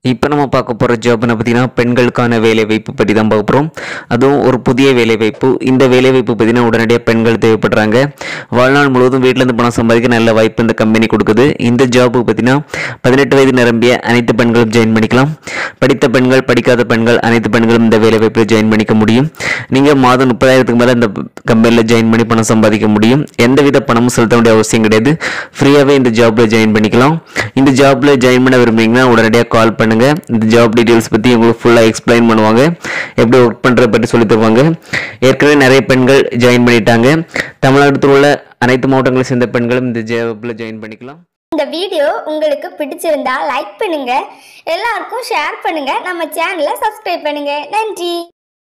இப்போ நம்ம பார்க்க போகிற ஜாப்னு பார்த்தீங்கன்னா பெண்களுக்கான வேலை வாய்ப்பு பற்றி தான் பார்க்க போகிறோம் அதுவும் ஒரு புதிய வேலை வாய்ப்பு இந்த வேலை வாய்ப்பு பார்த்தீங்கன்னா உடனடியாக பெண்கள் தேவைப்படுறாங்க வாழ்நாள் முழுவதும் வீட்டிலேருந்து பணம் சம்பாதிக்க நல்ல வாய்ப்பு இந்த கம்பெனி கொடுக்குது இந்த ஜாப்பு பார்த்தீங்கன்னா பதினெட்டு வயது நிரம்பிய அனைத்து பெண்களும் ஜாயின் பண்ணிக்கலாம் படித்த பெண்கள் படிக்காத பெண்கள் அனைத்து பெண்களும் இந்த வேலை வாய்ப்பில் ஜாயின் பண்ணிக்க முடியும் நீங்கள் மாதம் முப்பதாயிரத்துக்கு மேலே இந்த கம்பெனியில் ஜாயின் பண்ணி பணம் சம்பாதிக்க முடியும் எந்தவித பணமும் செலுத்த வேண்டிய அவசியம் கிடையாது ஃப்ரீயாகவே இந்த ஜாப்பில் ஜாயின் பண்ணிக்கலாம் இந்த ஜாப்பில் ஜாயின் பண்ண விரும்புறீங்கன்னா உடனடியாக கால் பண்ணுங்கள் இந்த ஜாப் டீட்டெயில்ஸ் பற்றி உங்களுக்கு ஃபுல்லாக எக்ஸ்பிளைன் பண்ணுவாங்க எப்படி ஒர்க் பண்ணுறத பற்றி சொல்லி தருவாங்க ஏற்கனவே நிறைய பெண்கள் ஜாயின் பண்ணிட்டாங்க தமிழ்நாட்டில் உள்ள அனைத்து மாவட்டங்களை சேர்ந்த பெண்களும் இந்த ஜாப்பில் ஜாயின் பண்ணிக்கலாம் இந்த வீடியோ உங்களுக்கு பிடிச்சிருந்தா லைக் பண்ணுங்க எல்லாருக்கும் ஷேர் பண்ணுங்க நம்ம சேனலை சப்ஸ்கிரைப் பண்ணுங்க நன்றி